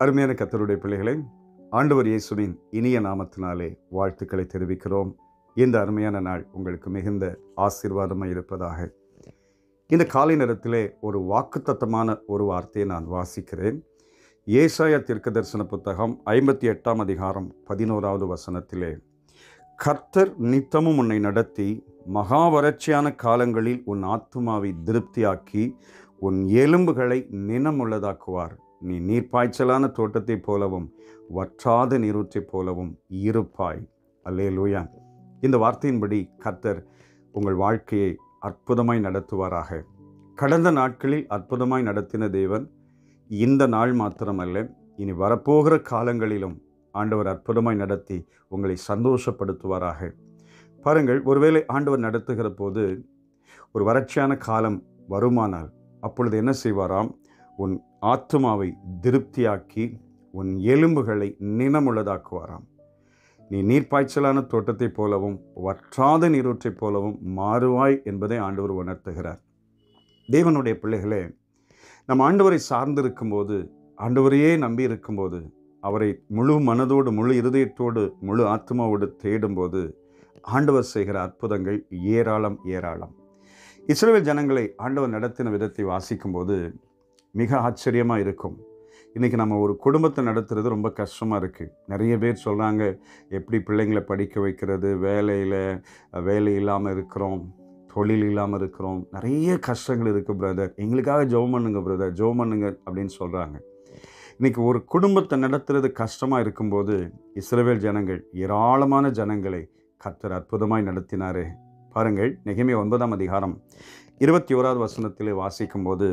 அருமையான கத்தருடைய பிள்ளைகளை ஆண்டவர் இயேசுவின் இனிய நாமத்தினாலே வாழ்த்துக்களை தெரிவிக்கிறோம் இந்த அருமையான நாள் உங்களுக்கு மிகுந்த ஆசீர்வாதமாக இருப்பதாக இந்த காலை நேரத்திலே ஒரு வாக்குத்தத்தமான ஒரு வார்த்தையை நான் வாசிக்கிறேன் ஏசாயா தீர்க்க தரிசன புத்தகம் ஐம்பத்தி எட்டாம் அதிகாரம் பதினோராவது வசனத்திலே கர்த்தர் நித்தமும் உன்னை நடத்தி மகா வறட்சியான காலங்களில் உன் ஆத்துமாவை திருப்தியாக்கி உன் எலும்புகளை நினமுள்ளதாக்குவார் நீ நீர்ப்பாய்ச்சலான தோட்டத்தைப் போலவும் வற்றாத நீரூற்றைப் போலவும் இருப்பாய் அல்லேலூயா இந்த வார்த்தையின்படி கர்த்தர் உங்கள் வாழ்க்கையை அற்புதமாய் நடத்துவாராக கடந்த நாட்களில் அற்புதமாய் நடத்தின தேவன் இந்த நாள் மாத்திரமல்ல இனி வரப்போகிற காலங்களிலும் ஆண்டவர் அற்புதமாய் நடத்தி உங்களை சந்தோஷப்படுத்துவாராக பாருங்கள் ஒருவேளை ஆண்டவர் நடத்துகிற போது ஒரு வறட்சியான காலம் வருமானால் அப்பொழுது என்ன செய்வாராம் உன் ஆத்துமாவை திருப்தியாக்கி உன் எலும்புகளை நினமுள்ளதாக்குவாராம் நீ நீர்ப்பாய்ச்சலான தோட்டத்தைப் போலவும் வற்றாத நீரூற்றைப் போலவும் மாறுவாய் என்பதை ஆண்டவர் உணர்த்துகிறார் தேவனுடைய பிள்ளைகளே நம் ஆண்டவரை சார்ந்திருக்கும்போது ஆண்டவரையே நம்பி இருக்கும்போது அவரை முழு மனதோடு முழு இருதயத்தோடு முழு ஆத்மாவோடு தேடும்போது ஆண்டவர் செய்கிற அற்புதங்கள் ஏராளம் ஏராளம் இஸ்ரேல் ஜனங்களை ஆண்டவர் நடத்தின விதத்தை வாசிக்கும்போது மிக ஆச்சரியமாக இருக்கும் இன்றைக்கி நம்ம ஒரு குடும்பத்தை நடத்துறது ரொம்ப கஷ்டமாக இருக்குது நிறைய பேர் சொல்கிறாங்க எப்படி பிள்ளைங்களை படிக்க வைக்கிறது வேலையில் வேலை இல்லாமல் இருக்கிறோம் தொழில் இல்லாமல் இருக்கிறோம் நிறைய கஷ்டங்கள் இருக்குது பிரதர் எங்களுக்காக ஜெபம் பண்ணுங்க பிரதர் ஜெபம் பண்ணுங்க அப்படின்னு சொல்கிறாங்க இன்றைக்கி ஒரு குடும்பத்தை நடத்துறது கஷ்டமாக இருக்கும்போது இஸ்ரவேல் ஜனங்கள் ஏராளமான ஜனங்களை கர்த்தர் அற்புதமாய் நடத்தினாரே பாருங்கள் நெகமே ஒன்பதாம் அதிகாரம் இருபத்தி ஓராவது வசனத்திலே வாசிக்கும்போது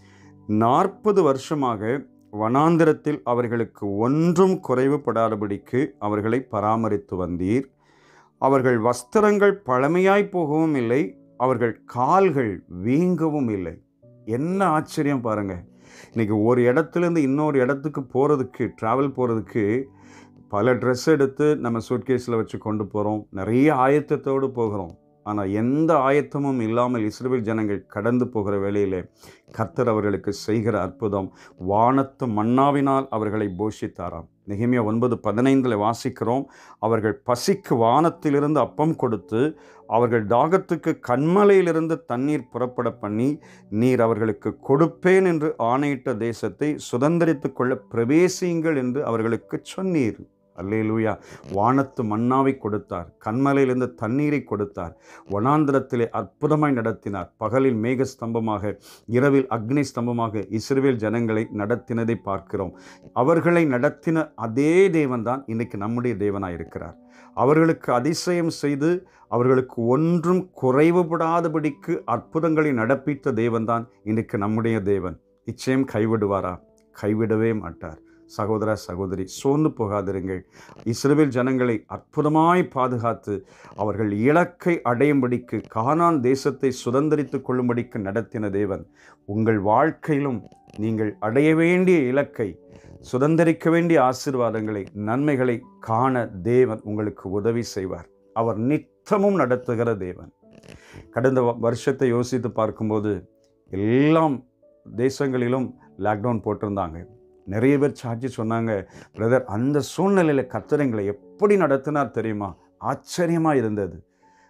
நாற்பது வருஷமாக வனாந்திரத்தில் அவர்களுக்கு ஒன்றும் குறைவுபடாதபடிக்கு அவர்களை பராமரித்து வந்தீர் அவர்கள் வஸ்திரங்கள் பழமையாய் போகவும் இல்லை அவர்கள் கால்கள் வீங்கவும் இல்லை என்ன ஆச்சரியம் பாருங்க இன்னைக்கு ஒரு இடத்துலேருந்து இன்னொரு இடத்துக்கு போகிறதுக்கு ட்ராவல் போகிறதுக்கு பல ட்ரெஸ் எடுத்து நம்ம சூட்கேஸில் வச்சு கொண்டு போகிறோம் நிறைய ஆயத்தத்தோடு போகிறோம் ஆனால் எந்த ஆயத்தமும் இல்லாமல் இஸ்ரேல் ஜனங்கள் கடந்து போகிற வேளையிலே கர்த்தர் அவர்களுக்கு செய்கிற அற்புதம் வானத்து மன்னாவினால் அவர்களை போஷித்தாராம் நெகிமியா ஒன்பது பதினைந்தில் வாசிக்கிறோம் அவர்கள் பசிக்கு வானத்திலிருந்து அப்பம் கொடுத்து அவர்கள் தாகத்துக்கு கண்மலையிலிருந்து தண்ணீர் புறப்பட பண்ணி நீர் அவர்களுக்கு கொடுப்பேன் என்று ஆணையிட்ட தேசத்தை சுதந்திரித்து கொள்ள பிரவேசியுங்கள் என்று அவர்களுக்கு சொன்னீர் அல்லேலூயா வானத்து மன்னாவை கொடுத்தார் கண்மலையிலிருந்து தண்ணீரை கொடுத்தார் வனாந்திரத்திலே அற்புதமாய் நடத்தினார் பகலில் மேக ஸ்தம்பமாக இரவில் அக்னி ஸ்தம்பமாக இஸ்ரேல் ஜனங்களை நடத்தினதை பார்க்கிறோம் அவர்களை நடத்தின அதே தேவன்தான் இன்னைக்கு நம்முடைய தேவனாய் இருக்கிறார் அவர்களுக்கு அதிசயம் செய்து அவர்களுக்கு ஒன்றும் குறைவுபடாதபடிக்கு அற்புதங்களை நடப்பித்த தேவன்தான் இன்னைக்கு நம்முடைய தேவன் நிச்சயம் கைவிடுவாரா கைவிடவே மாட்டார் சகோதர சகோதரி சோர்ந்து போகாதிருங்கள் இஸ்ரேல் ஜனங்களை அற்புதமாய் பாதுகாத்து அவர்கள் இலக்கை அடையும்படிக்கு கானான் தேசத்தை சுதந்திரித்து கொள்ளும்படிக்கு நடத்தின தேவன் உங்கள் வாழ்க்கையிலும் நீங்கள் அடைய வேண்டிய இலக்கை சுதந்திரிக்க வேண்டிய ஆசீர்வாதங்களை நன்மைகளை காண தேவன் உங்களுக்கு உதவி செய்வார் அவர் நித்தமும் நடத்துகிற தேவன் கடந்த வருஷத்தை யோசித்து பார்க்கும்போது எல்லாம் தேசங்களிலும் லாக்டவுன் போட்டிருந்தாங்க நிறைய பேர் சாட்சி சொன்னாங்க பிரதர் அந்த சூழ்நிலையில் கர்த்தரைங்களை எப்படி நடத்தினார் தெரியுமா ஆச்சரியமாக இருந்தது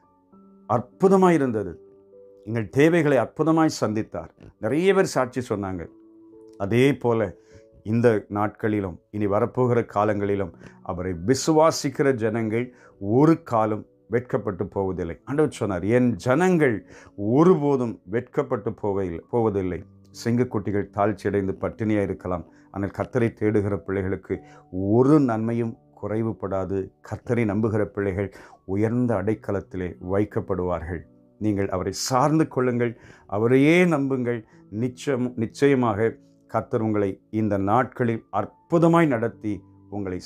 அற்புதமாக இருந்தது எங்கள் தேவைகளை அற்புதமாய் சந்தித்தார் நிறைய பேர் சாட்சி சொன்னாங்க அதே போல இந்த நாட்களிலும் இனி வரப்போகிற காலங்களிலும் அவரை விசுவாசிக்கிற ஜனங்கள் ஒரு காலம் வெட்கப்பட்டு போவதில்லை ஆண்டவர் சொன்னார் என் ஜனங்கள் ஒருபோதும் வெட்கப்பட்டு போவதில்லை போவதில்லை சிங்கக்குட்டிகள் தாழ்ச்சியடைந்து பட்டினியாக இருக்கலாம் ஆனால் கர்த்தரை தேடுகிற பிள்ளைகளுக்கு ஒரு நன்மையும் குறைவுபடாது கர்த்தரை நம்புகிற பிள்ளைகள் உயர்ந்த அடைக்கலத்திலே வைக்கப்படுவார்கள் நீங்கள் அவரை சார்ந்து கொள்ளுங்கள் அவரையே நம்புங்கள் நிச்சயம் நிச்சயமாக கர்த்தர் உங்களை இந்த நாட்களில் அற்புதமாய் நடத்தி உங்களை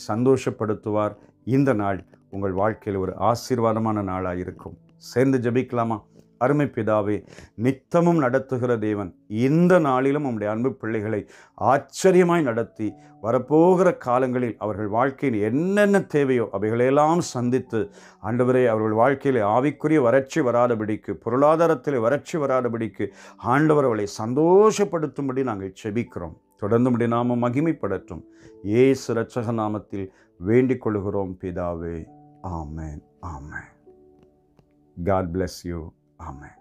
சந்தோஷப்படுத்துவார் இந்த நாள் உங்கள் வாழ்க்கையில் ஒரு ஆசீர்வாதமான நாளாக இருக்கும் சேர்ந்து ஜபிக்கலாமா அருமை பிதாவே நித்தமும் நடத்துகிற தேவன் இந்த நாளிலும் உம்முடைய அன்பு பிள்ளைகளை ஆச்சரியமாய் நடத்தி வரப்போகிற காலங்களில் அவர்கள் வாழ்க்கையில் என்னென்ன தேவையோ அவைகளையெல்லாம் சந்தித்து ஆண்டவரே அவர்கள் வாழ்க்கையில் ஆவிக்குரிய வறட்சி வராதபடிக்கு பொருளாதாரத்தில் வறட்சி வராதபடிக்கு ஆண்டவர் அவளை சந்தோஷப்படுத்தும்படி நாங்கள் செபிக்கிறோம் தொடர்ந்து முடி நாமம் மகிமைப்படட்டும் ஏசு இரட்சக நாமத்தில் வேண்டிக் கொள்கிறோம் பிதாவே ஆமென் ஆமென் God bless you. Amen.